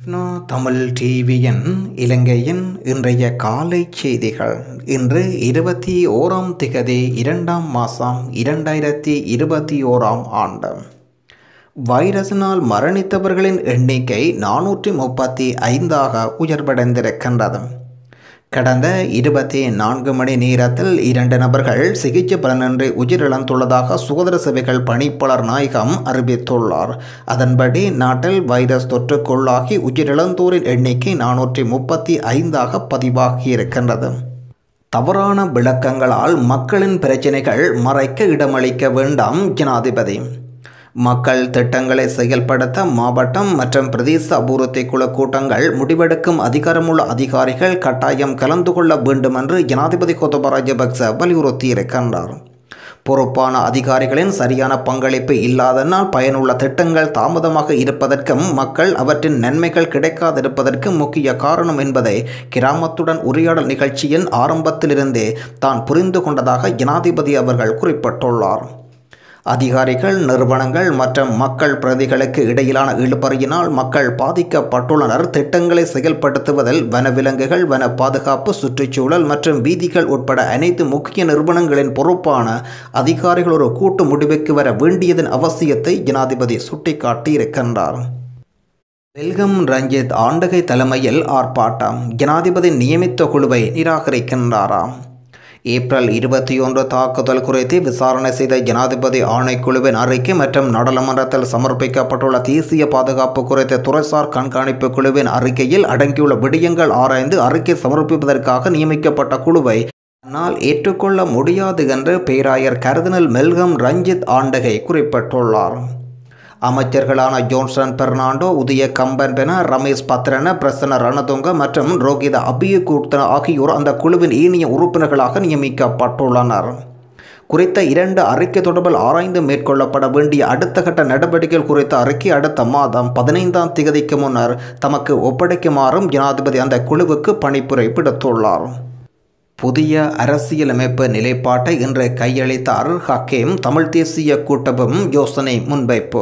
no Tamil டிவியின் இலங்கையின் இன்றைய காலை செய்திகள் இன்று இருபத்தி ஓராம் திகதி இரண்டாம் மாதம் இரண்டாயிரத்தி இருபத்தி ஓராம் ஆண்டு வைரஸினால் மரணித்தவர்களின் எண்ணிக்கை நானூற்றி முப்பத்தி ஐந்தாக உயர்வடைந்திருக்கின்றது கடந்த இருபத்தி நான்கு மணி நேரத்தில் இரண்டு நபர்கள் சிகிச்சை பலனின்றி உயிரிழந்துள்ளதாக சுகாதார சேவைகள் பணிப்பாளர் நாயகம் அறிவித்துள்ளார் அதன்படி நாட்டில் வைரஸ் தொற்றுக்குள்ளாகி உயிரிழந்தோரின் எண்ணிக்கை நானூற்றி முப்பத்தி ஐந்தாக பதிவாகியிருக்கின்றது தவறான விளக்கங்களால் மக்களின் பிரச்சினைகள் மறைக்க இடமளிக்க வேண்டாம் ஜனாதிபதி மக்கள் திட்டங்களை செயல்படுத்த மாவட்டம் மற்றும் பிரதேச அபிவிருத்தி குழு கூட்டங்கள் முடிவெடுக்கும் அதிகாரமுள்ள அதிகாரிகள் கட்டாயம் கலந்து கொள்ள வேண்டும் என்று ஜனாதிபதி கோத்தப ராஜபக்ச வலியுறுத்தியிருக்கின்றார் பொறுப்பான அதிகாரிகளின் சரியான பங்களிப்பு இல்லாதனால் பயனுள்ள திட்டங்கள் தாமதமாக இருப்பதற்கும் மக்கள் அவற்றின் நன்மைகள் கிடைக்காதிருப்பதற்கும் முக்கிய காரணம் என்பதை கிராமத்துடன் உரையாடல் நிகழ்ச்சியின் ஆரம்பத்திலிருந்தே தான் புரிந்து கொண்டதாக ஜனாதிபதி அவர்கள் குறிப்பிட்டுள்ளார் அதிகாரிகள் நிறுவனங்கள் மற்றும் மக்கள் பிரதிகளுக்கு இடையிலான இழுபறியினால் மக்கள் பாதிக்கப்பட்டுள்ளனர் திட்டங்களை செயல்படுத்துவதில் வனவிலங்குகள் வன பாதுகாப்பு சுற்றுச்சூழல் மற்றும் வீதிகள் உட்பட அனைத்து முக்கிய நிறுவனங்களின் பொறுப்பான அதிகாரிகள் ஒரு கூட்டு முடிவுக்கு வர வேண்டியதன் அவசியத்தை ஜனாதிபதி சுட்டிக்காட்டியிருக்கின்றார் வெல்கம் ரஞ்சித் ஆண்டகை தலைமையில் ஆர்ப்பாட்டம் ஜனாதிபதி நியமித்த குழுவை நிராகரிக்கின்றாராம் ஏப்ரல் இருபத்தி ஒன்று தாக்குதல் குறித்து விசாரணை செய்த ஜனாதிபதி ஆணைக்குழுவின் அறிக்கை மற்றும் நாடாளுமன்றத்தில் சமர்ப்பிக்கப்பட்டுள்ள தேசிய பாதுகாப்பு குறித்த துறைசார் கண்காணிப்பு குழுவின் அறிக்கையில் அடங்கியுள்ள விடயங்கள் ஆராய்ந்து அறிக்கை சமர்ப்பிப்பதற்காக நியமிக்கப்பட்ட குழுவை ஆனால் ஏற்றுக்கொள்ள முடியாது என்று பேராயர் கர்தினல் மெல்கம் ரஞ்சித் ஆண்டகை குறிப்பிட்டுள்ளார் அமைச்சர்களான ஜோன்சன் பெர்னாண்டோ உதய கம்பன்பென ரமேஷ் பத்ரன பிரசன்ன ரணதுங்க மற்றும் ரோகித அபியகூர்த்தன ஆகியோர் அந்த குழுவின் ஈனிய உறுப்பினர்களாக நியமிக்கப்பட்டுள்ளனர் குறித்த இரண்டு அறிக்கை தொடர்பில் ஆராய்ந்து மேற்கொள்ளப்பட வேண்டிய அடுத்த கட்ட நடவடிக்கைகள் குறித்த அறிக்கை அடுத்த மாதம் பதினைந்தாம் திகதிக்கு முன்னர் தமக்கு ஒப்படைக்குமாறும் ஜனாதிபதி அந்த குழுவுக்கு பணிப்புரை விடுத்துள்ளார் புதிய அரசியலமைப்பு நிலைப்பாட்டை இன்று கையளித்தார் ஹக்கீம் தமிழ் தேசிய கூட்டமும் யோசனை முன்வைப்பு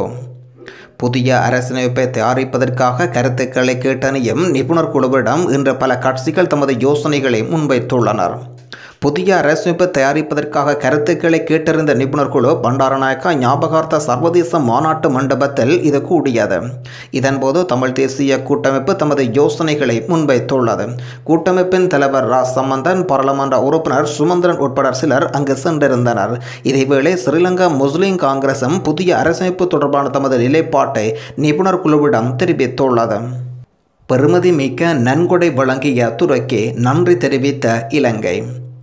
புதிய அரசியலமைப்பை தயாரிப்பதற்காக கருத்துக்களை கேட்டணியும் நிபுணர் குழுவிடம் இன்று பல கட்சிகள் தமது யோசனைகளை முன்வைத்துள்ளனர் புதிய அரசமைப்பு தயாரிப்பதற்காக கருத்துக்களை கேட்டறிந்த நிபுணர் குழு பண்டாரநாயக்கா ஞாபகார்த்த சர்வதேச மாநாட்டு மண்டபத்தில் இது கூடியது இதன்போது தமிழ் தேசிய கூட்டமைப்பு தமது யோசனைகளை முன்வைத்துள்ளது கூட்டமைப்பின் தலைவர் ரா சம்பந்தன் பாராளுமன்ற உறுப்பினர் சுமந்திரன் உட்பட சிலர் அங்கு சென்றிருந்தனர் இதேவேளை ஸ்ரீலங்கா முஸ்லிம் காங்கிரசும் புதிய அரசமைப்பு தொடர்பான தமது நிலைப்பாட்டை நிபுணர் குழுவிடம் தெரிவித்துள்ளது பெருமதி மிக்க நன்கொடை வழங்கிய துருக்கி நன்றி தெரிவித்த இலங்கை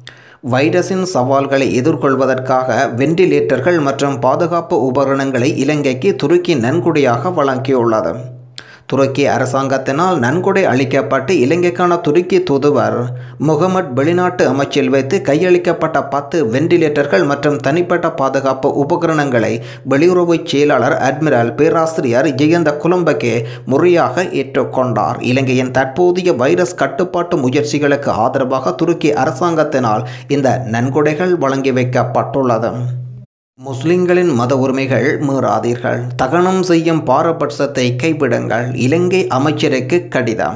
வைரஸின் சவால்களை எதிர்கொள்வதற்காக வெண்டிலேட்டர்கள் மற்றும் பாதுகாப்பு உபகரணங்களை இலங்கைக்கு துருக்கி நன்கொடையாக வழங்கியுள்ளது துருக்கி அரசாங்கத்தினால் நன்கொடை அளிக்கப்பட்டு இலங்கைக்கான துருக்கி தூதுவர் முகமட் வெளிநாட்டு அமைச்சில் வைத்து கையளிக்கப்பட்ட பத்து வெண்டிலேட்டர்கள் மற்றும் தனிப்பட்ட பாதுகாப்பு உபகரணங்களை வெளியுறவு செயலாளர் அட்மிரல் பேராசிரியர் ஜெயந்த குலம்பகே முறையாக ஏற்றுக்கொண்டார் இலங்கையின் தற்போதைய வைரஸ் கட்டுப்பாட்டு முயற்சிகளுக்கு ஆதரவாக துருக்கி அரசாங்கத்தினால் இந்த நன்கொடைகள் வழங்கி வைக்கப்பட்டுள்ளது முஸ்லிம்களின் மத உரிமைகள் மீறாதீர்கள் தகனம் செய்யும் பாரபட்சத்தை கைவிடுங்கள் இலங்கை அமைச்சருக்கு கடிதம்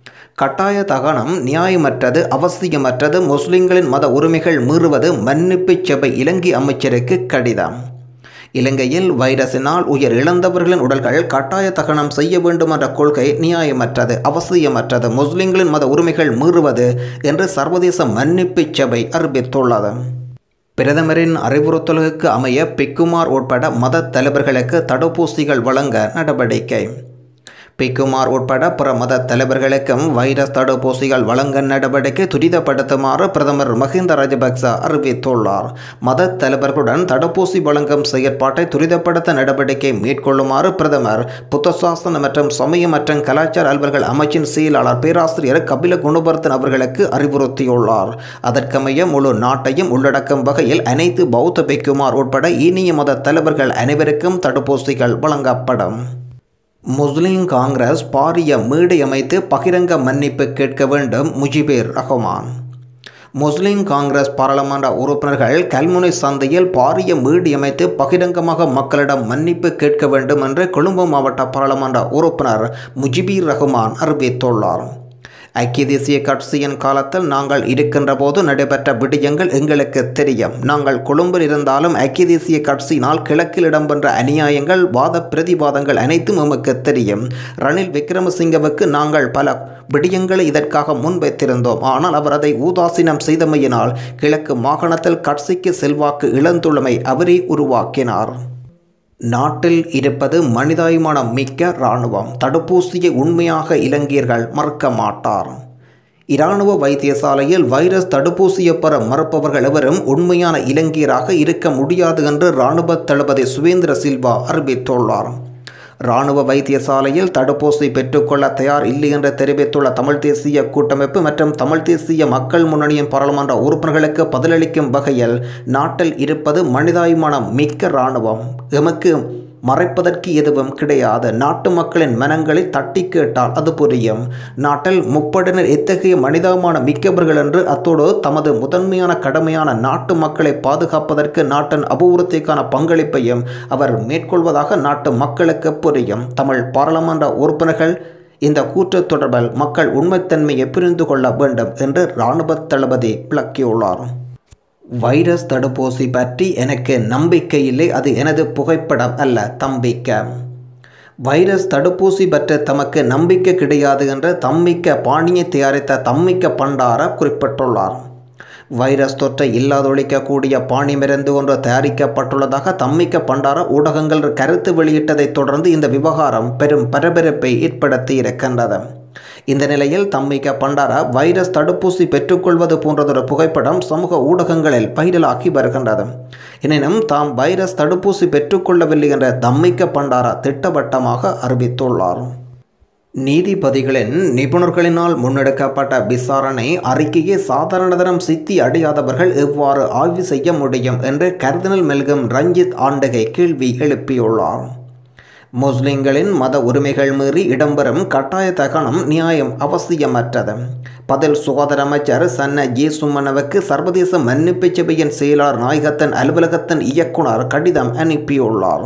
கட்டாய தகனம் நியாயமற்றது அவசியமற்றது முஸ்லிம்களின் மத உரிமைகள் மீறுவது மன்னிப்பு சபை இலங்கை அமைச்சருக்கு கடிதம் இலங்கையில் வைரஸினால் உயிர் இழந்தவர்களின் உடல்கள் கட்டாய தகனம் செய்ய வேண்டும் என்ற கொள்கை நியாயமற்றது அவசியமற்றது முஸ்லிம்களின் மத உரிமைகள் மீறுவது என்று சர்வதேச மன்னிப்பு சபை அறிவித்துள்ளது பிரதமரின் அறிவுறுத்தலுக்கு அமைய பிக்குமார் உட்பட மத தலைவர்களுக்கு தடுப்பூசிகள் வழங்க நடவடிக்கை பிக்குமார் உட்பட பிற மத தலைவர்களுக்கும் வைரஸ் தடுப்பூசிகள் வழங்க நடவடிக்கை துரிதப்படுத்துமாறு பிரதமர் மஹிந்த ராஜபக்ச அறிவித்துள்ளார் மத தலைவர்களுடன் தடுப்பூசி வழங்கும் செயற்பாட்டை துரிதப்படுத்த நடவடிக்கை மேற்கொள்ளுமாறு பிரதமர் புத்தசாசன மற்றும் சமய மற்றும் கலாச்சார அலுவல்கள் அமைச்சின் செயலாளர் பேராசிரியர் கபில குணவர்த்தன் அவர்களுக்கு அறிவுறுத்தியுள்ளார் அதற்கமைய முழு நாட்டையும் உள்ளடக்கும் வகையில் அனைத்து பௌத்த பிக்குமார் உட்பட ஈனிய மத தலைவர்கள் அனைவருக்கும் தடுப்பூசிகள் வழங்கப்படும் முஸ்லிம் காங்கிரஸ் பாரிய மேடை அமைத்து பகிரங்க மன்னிப்பு கேட்க வேண்டும் முஜிபுர் ரஹ்மான் முஸ்லிம் காங்கிரஸ் பாராளுமன்ற உறுப்பினர்கள் கல்முனை சந்தையில் பாரிய மீடி அமைத்து பகிரங்கமாக மக்களிடம் மன்னிப்பு கேட்க வேண்டும் என்று கொழும்பு மாவட்ட பாராளுமன்ற உறுப்பினர் முஜிபீர் ரஹ்மான் அறிவித்துள்ளார் ஐக்கிய தேசிய கட்சியின் காலத்தில் நாங்கள் இருக்கின்ற போது நடைபெற்ற விடயங்கள் எங்களுக்கு தெரியும் நாங்கள் கொழும்பில் இருந்தாலும் ஐக்கிய தேசிய கட்சியினால் கிழக்கில் இடம்பெற்ற அநியாயங்கள் வாத பிரதிவாதங்கள் அனைத்தும் எமக்கு தெரியும் ரணில் விக்ரமசிங்கவுக்கு நாங்கள் பல விடயங்களை இதற்காக முன்வைத்திருந்தோம் ஆனால் அவர் அதை ஊதாசீனம் செய்தமையினால் கிழக்கு மாகாணத்தில் கட்சிக்கு செல்வாக்கு இழந்துள்ளமை அவரே உருவாக்கினார் நாட்டில் இருப்பது மனிதாபிமானம் மிக்க இராணுவம் தடுப்பூசியை உண்மையாக இலங்கையர்கள் மறுக்க மாட்டார் இராணுவ வைத்தியசாலையில் வைரஸ் தடுப்பூசியை பெற மறுப்பவர்கள் எவரும் உண்மையான இலங்கையராக இருக்க முடியாது என்று இராணுவ தளபதி சுவேந்திர சில்வா அறிவித்துள்ளார் இராணுவ வைத்தியசாலையில் தடுப்பூசி பெற்றுக்கொள்ள தயார் இல்லை என்று தெரிவித்துள்ள தமிழ் தேசிய கூட்டமைப்பு மற்றும் தமிழ் தேசிய மக்கள் முன்னணியின் பாராளுமன்ற உறுப்பினர்களுக்கு பதிலளிக்கும் வகையில் நாட்டில் இருப்பது மனிதாபிமானம் மிக்க இராணுவம் எமக்கு மறைப்பதற்கு எதுவும் கிடையாது நாட்டு மக்களின் மனங்களை தட்டி கேட்டால் அது புரியும் நாட்டில் முப்படினர் எத்தகைய மனிதாபிமான மிக்கவர்கள் என்று அத்தோடு தமது முதன்மையான கடமையான நாட்டு மக்களை பாதுகாப்பதற்கு நாட்டின் அபிவிருத்திக்கான பங்களிப்பையும் அவர் மேற்கொள்வதாக நாட்டு மக்களுக்கு புரியும் தமிழ் பாராளுமன்ற உறுப்பினர்கள் இந்த கூற்று தொடர்பில் மக்கள் உண்மைத்தன்மையை புரிந்து கொள்ள வேண்டும் என்று இராணுவ தளபதி விளக்கியுள்ளார் வைரஸ் தடுப்பூசி பற்றி எனக்கு நம்பிக்கை இல்லை அது எனது புகைப்படம் அல்ல தம்பிக்க வைரஸ் தடுப்பூசி பற்ற தமக்கு நம்பிக்கை கிடையாது என்று தம்மிக்க பாணியை தயாரித்த தம்மிக்க பண்டார குறிப்பிட்டுள்ளார் வைரஸ் தொற்றை இல்லாதொழிக்கக்கூடிய பாணி மருந்து ஒன்று தயாரிக்கப்பட்டுள்ளதாக தம்மிக்க பண்டார ஊடகங்கள் கருத்து வெளியிட்டதைத் தொடர்ந்து இந்த விவகாரம் பெரும் பரபரப்பை ஏற்படுத்தி இருக்கின்றது இந்த நிலையில் தம்மிக்க பண்டார வைரஸ் தடுப்பூசி பெற்றுக்கொள்வது போன்றதொரு புகைப்படம் சமூக ஊடகங்களில் வைரலாகி வருகின்றது எனினும் தாம் வைரஸ் தடுப்பூசி பெற்றுக்கொள்ளவில்லை என்ற தம்மிக்க பண்டாரா திட்டவட்டமாக அறிவித்துள்ளார் நீதிபதிகளின் நிபுணர்களினால் முன்னெடுக்கப்பட்ட விசாரணை அறிக்கையை சாதாரணதரம் சித்தி அடையாதவர்கள் எவ்வாறு ஆய்வு செய்ய முடியும் என்று கர்தினல் மெல்கம் ரஞ்சித் ஆண்டகை கேள்வி எழுப்பியுள்ளார் முஸ்லிம்களின் மத உரிமைகள் மீறி இடம்பெறும் கட்டாய தகனம் நியாயம் அவசியமற்றது பதில் சுகாதார அமைச்சர் சன்ன ஜே சும்மனவுக்கு சர்வதேச மன்னிப்பு சபையின் செயலாளர் நாயகத்தின் அலுவலகத்தின் இயக்குனர் கடிதம் அனுப்பியுள்ளார்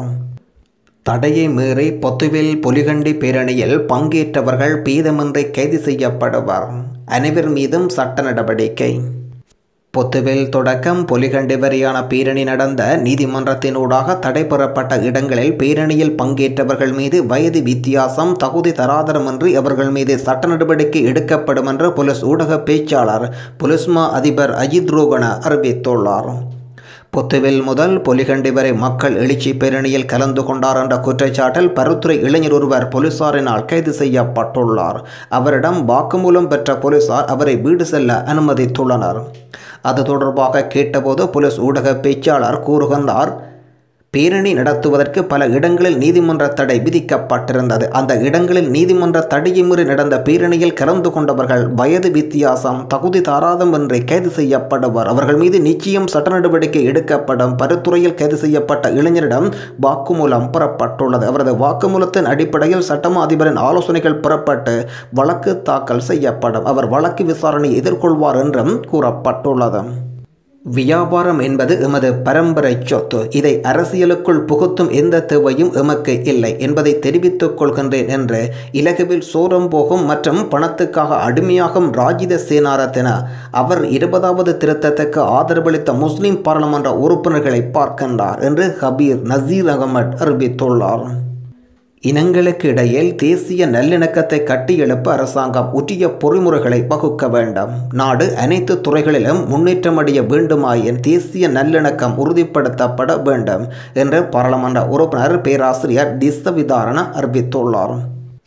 தடையை மீறி பொத்துவில் பொலிகண்டி பேரணியில் பங்கேற்றவர்கள் பீதமின்றி கைது செய்யப்படுவர் அனைவர் மீதும் சட்ட நடவடிக்கை பொத்துவில் தொடக்கம் பொலிகண்டி வரையான பேரணி நடந்த நீதிமன்றத்தினூடாக தடைபெறப்பட்ட இடங்களில் பேரணியில் பங்கேற்றவர்கள் மீது வயது வித்தியாசம் தகுதி தராதரமின்றி அவர்கள் மீது சட்ட நடவடிக்கை எடுக்கப்படும் என்று போலீஸ் ஊடக பேச்சாளர் பொலிஸ்மா அதிபர் அஜித் ரோகன அறிவித்துள்ளார் பொத்துவில் முதல் பொலிகண்டி வரை மக்கள் எழுச்சி பேரணியில் கலந்து கொண்டார் என்ற குற்றச்சாட்டில் பருத்துறை இளைஞர் ஒருவர் போலீசாரினால் கைது செய்யப்பட்டுள்ளார் அவரிடம் வாக்குமூலம் பெற்ற போலீசார் அவரை வீடு செல்ல அனுமதித்துள்ளனர் அது தொடர்பாக கேட்டபோது போலீஸ் ஊடக பேச்சாளர் கூறுகின்றார் பேரணி நடத்துவதற்கு பல இடங்களில் நீதிமன்ற தடை விதிக்கப்பட்டிருந்தது அந்த இடங்களில் நீதிமன்ற தடையை மீறி நடந்த பேரணியில் கலந்து கொண்டவர்கள் வயது வித்தியாசம் தகுதி தாராதமின்றி கைது செய்யப்படுவர் அவர்கள் மீது நிச்சயம் சட்ட நடவடிக்கை எடுக்கப்படும் பரித்துறையில் கைது செய்யப்பட்ட இளைஞரிடம் வாக்குமூலம் பெறப்பட்டுள்ளது அவரது வாக்குமூலத்தின் அடிப்படையில் சட்டமா அதிபரின் ஆலோசனைகள் பெறப்பட்டு வழக்கு தாக்கல் செய்யப்படும் அவர் வழக்கு விசாரணையை எதிர்கொள்வார் என்றும் கூறப்பட்டுள்ளது வியாபாரம் என்பது எமது பரம்பரை சொத்து இதை அரசியலுக்குள் புகுத்தும் எந்த தேவையும் எமக்கு இல்லை என்பதை தெரிவித்துக் கொள்கின்றேன் என்று இலகுவில் சோரம் போகும் மற்றும் பணத்துக்காக அடிமையாகும் ராஜித சேனாரத்தின அவர் இருபதாவது திருத்தத்துக்கு ஆதரவளித்த முஸ்லிம் பாராளுமன்ற உறுப்பினர்களை பார்க்கின்றார் என்று ஹபீர் நசீர் அகமட் அறிவித்துள்ளார் இனங்களுக்கு இடையில் தேசிய நல்லிணக்கத்தை கட்டியெழுப்ப அரசாங்கம் உரிய பொறிமுறைகளை வகுக்க வேண்டும் நாடு அனைத்து துறைகளிலும் முன்னேற்றமடைய வேண்டுமாயின் தேசிய நல்லிணக்கம் உறுதிப்படுத்தப்பட வேண்டும் என்று பாராளுமன்ற உறுப்பினர் பேராசிரியர் திசவிதாரண அறிவித்துள்ளார்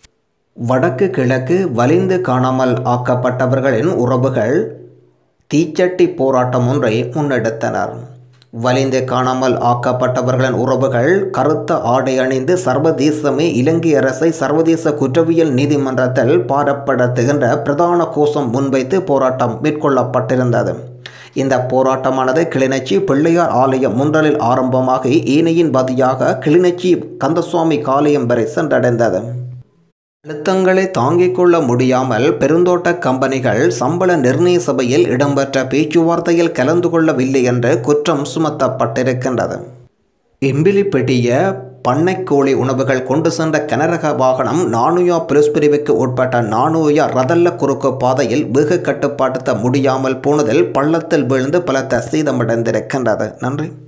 வடக்கு கிழக்கு வலிந்து காணாமல் ஆக்கப்பட்டவர்களின் உறவுகள் தீச்சட்டி போராட்டம் ஒன்றை முன்னெடுத்தனர் வலிந்து காணாமல் ஆக்கப்பட்டவர்களின் உறவுகள் கருத்த ஆடை அணிந்து சர்வதேசமே இலங்கை அரசை சர்வதேச குற்றவியல் நீதிமன்றத்தில் பாரப்படுத்துகின்ற பிரதான கோஷம் முன்வைத்து போராட்டம் மேற்கொள்ளப்பட்டிருந்தது இந்த போராட்டமானது கிளிநொச்சி பிள்ளையார் ஆலயம் முன்றலில் ஆரம்பமாகி ஏனையின் பதியாக கிளிநொச்சி கந்தசுவாமி காலயம் வரை சென்றடைந்தது அழுத்தங்களை தாங்கிக் கொள்ள முடியாமல் பெருந்தோட்ட கம்பெனிகள் சம்பள நிர்ணய சபையில் இடம்பெற்ற பேச்சுவார்த்தையில் கலந்து கொள்ளவில்லை என்று குற்றம் சுமத்தப்பட்டிருக்கின்றது எம்பிலிப்பட்டிய பண்ணைக்கோழி உணவுகள் கொண்டு சென்ற கனரக வாகனம் நானுயா புலிஸ் பிரிவுக்கு உட்பட்ட நானுயா ரதல்ல குறுக்கு பாதையில் வேக கட்டுப்படுத்த முடியாமல் போனதில் பள்ளத்தில் விழுந்து பலத்த சேதமடைந்திருக்கின்றது நன்றி